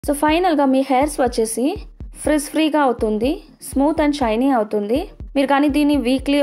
so ఫైనల్గా మీ hairs వచ్చేసి fridge ఫ్రీగా అవుతుంది స్మూత్ అండ్ షైనీ అవుతుంది మీరు కానీ దీన్ని వీక్లీ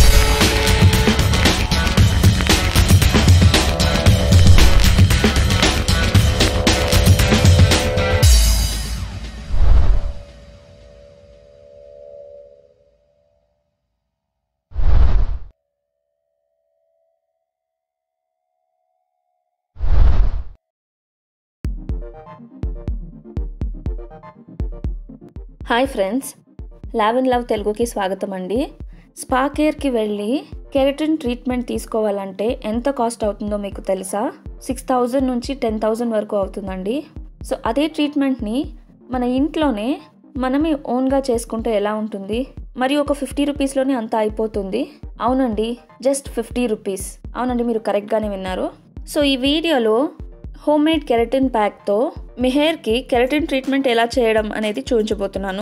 హాయ్ ఫ్రెండ్స్ ల్యావ్ అండ్ లవ్ తెలుగుకి స్వాగతం అండి స్పా కేర్కి వెళ్ళి కెరటిన్ ట్రీట్మెంట్ తీసుకోవాలంటే ఎంత కాస్ట్ అవుతుందో మీకు తెలుసా సిక్స్ థౌజండ్ నుంచి టెన్ థౌజండ్ వరకు అవుతుందండి సో అదే ట్రీట్మెంట్ని మన ఇంట్లోనే మనమే ఓన్గా చేసుకుంటే ఎలా ఉంటుంది మరి ఒక ఫిఫ్టీ రూపీస్లోనే అంతా అయిపోతుంది అవునండి జస్ట్ ఫిఫ్టీ రూపీస్ అవునండి మీరు కరెక్ట్గానే విన్నారు సో ఈ వీడియోలో హోమ్ మేడ్ కెరటిన్ ప్యాక్తో మీ హెయిర్కి కెరటిన్ ట్రీట్మెంట్ ఎలా చేయడం అనేది చూపించబోతున్నాను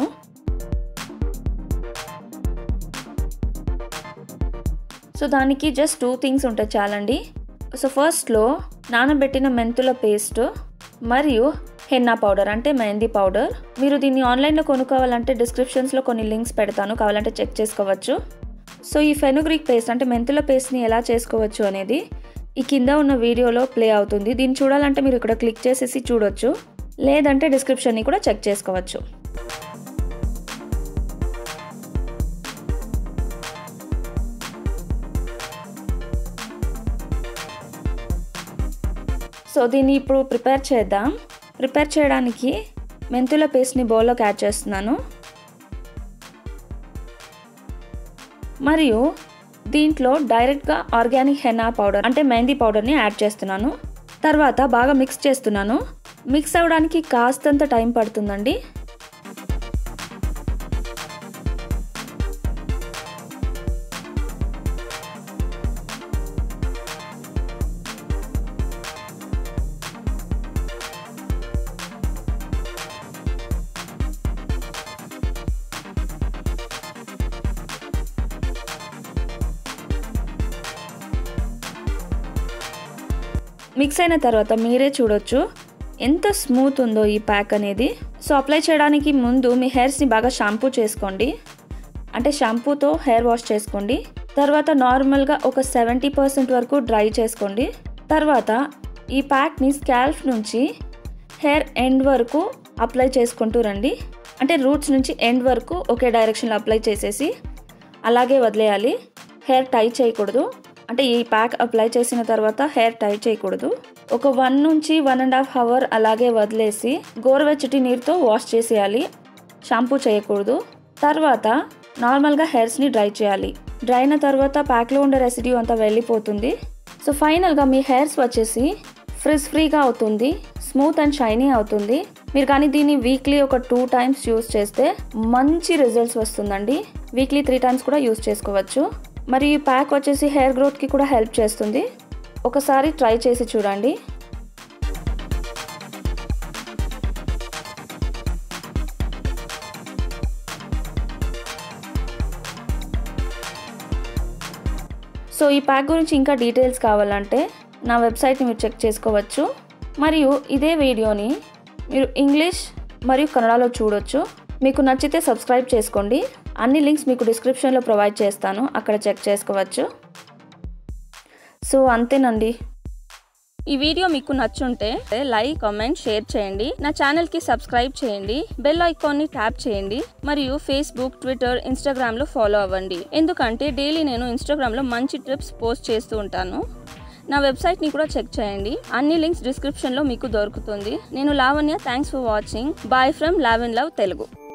సో దానికి జస్ట్ టూ థింగ్స్ ఉంటాయి చాలండి సో ఫస్ట్లో నానబెట్టిన మెంతుల పేస్ట్ మరియు హెన్నా పౌడర్ అంటే మెహందీ పౌడర్ మీరు దీన్ని ఆన్లైన్లో కొనుక్కోవాలంటే డిస్క్రిప్షన్స్లో కొన్ని లింక్స్ పెడతాను కావాలంటే చెక్ చేసుకోవచ్చు సో ఈ ఫెనుగ్రిక్ పేస్ట్ అంటే మెంతుల పేస్ట్ని ఎలా చేసుకోవచ్చు అనేది ఈ కింద ఉన్న వీడియోలో ప్లే అవుతుంది దీన్ని చూడాలంటే మీరు ఇక్కడ క్లిక్ చేసేసి చూడొచ్చు లేదంటే డిస్క్రిప్షన్ని కూడా చెక్ చేసుకోవచ్చు సో దీన్ని ఇప్పుడు ప్రిపేర్ చేద్దాం ప్రిపేర్ చేయడానికి మెంతుల పేస్ట్ని బౌల్లోకి యాడ్ చేస్తున్నాను మరియు దీంట్లో డైరెక్ట్గా ఆర్గానిక్ హెన్నా పౌడర్ అంటే మెహందీ పౌడర్ని యాడ్ చేస్తున్నాను తర్వాత బాగా మిక్స్ చేస్తున్నాను మిక్స్ అవ్వడానికి కాస్తంత టైం పడుతుందండి మిక్స్ అయిన తర్వాత మీరే చూడొచ్చు ఎంత స్మూత్ ఉందో ఈ ప్యాక్ అనేది సో అప్లై చేయడానికి ముందు మీ హెయిర్స్ని బాగా షాంపూ చేసుకోండి అంటే షాంపూతో హెయిర్ వాష్ చేసుకోండి తర్వాత నార్మల్గా ఒక సెవెంటీ పర్సెంట్ వరకు డ్రై చేసుకోండి తర్వాత ఈ ప్యాక్ని స్కాల్ఫ్ నుంచి హెయిర్ ఎండ్ వరకు అప్లై చేసుకుంటూ రండి అంటే రూట్స్ నుంచి ఎండ్ వరకు ఒకే డైరెక్షన్లో అప్లై చేసేసి అలాగే వదిలేయాలి హెయిర్ టై చేయకూడదు అంటే ఈ ప్యాక్ అప్లై చేసిన తర్వాత హెయిర్ టై చేయకూడదు ఒక వన్ నుంచి వన్ అండ్ హాఫ్ అవర్ అలాగే వదిలేసి గోరువెచ్చటి నీరుతో వాష్ చేసేయాలి షాంపూ చేయకూడదు తర్వాత నార్మల్గా హెయిర్స్ని డ్రై చేయాలి డ్రై అయిన తర్వాత ప్యాక్లో ఉండే రెసిడ్యూ అంతా వెళ్ళిపోతుంది సో ఫైనల్గా మీ హెయిర్స్ వచ్చేసి ఫ్రిజ్ ఫ్రీగా అవుతుంది స్మూత్ అండ్ షైనీ అవుతుంది మీరు కానీ దీన్ని వీక్లీ ఒక టూ టైమ్స్ యూస్ చేస్తే మంచి రిజల్ట్స్ వస్తుందండి వీక్లీ త్రీ టైమ్స్ కూడా యూస్ చేసుకోవచ్చు మరి ఈ ప్యాక్ వచ్చేసి హెయిర్ గ్రోత్కి కూడా హెల్ప్ చేస్తుంది ఒకసారి ట్రై చేసి చూడండి సో ఈ ప్యాక్ గురించి ఇంకా డీటెయిల్స్ కావాలంటే నా వెబ్సైట్ని మీరు చెక్ చేసుకోవచ్చు మరియు ఇదే వీడియోని మీరు ఇంగ్లీష్ మరియు కన్నడలో చూడొచ్చు మీకు నచ్చితే సబ్స్క్రైబ్ చేసుకోండి అన్ని లింక్స్ మీకు డిస్క్రిప్షన్లో ప్రొవైడ్ చేస్తాను అక్కడ చెక్ చేసుకోవచ్చు సో అంతేనండి ఈ వీడియో మీకు నచ్చుంటే లైక్ కామెంట్ షేర్ చేయండి నా ఛానల్ కి సబ్స్క్రైబ్ చేయండి బెల్ ఐకాన్ ని ట్యాప్ చేయండి మరియు ఫేస్బుక్ ట్విట్టర్ ఇన్స్టాగ్రామ్ లో ఫాలో అవ్వండి ఎందుకంటే డైలీ నేను ఇన్స్టాగ్రామ్ లో మంచి ట్రిప్స్ పోస్ట్ చేస్తూ ఉంటాను నా వెబ్సైట్ ని కూడా చెక్ చేయండి అన్ని లింక్స్ డిస్క్రిప్షన్ లో మీకు దొరుకుతుంది నేను Lavanya thanks for watching bye from లావ్ అండ్ లవ్ తెలుగు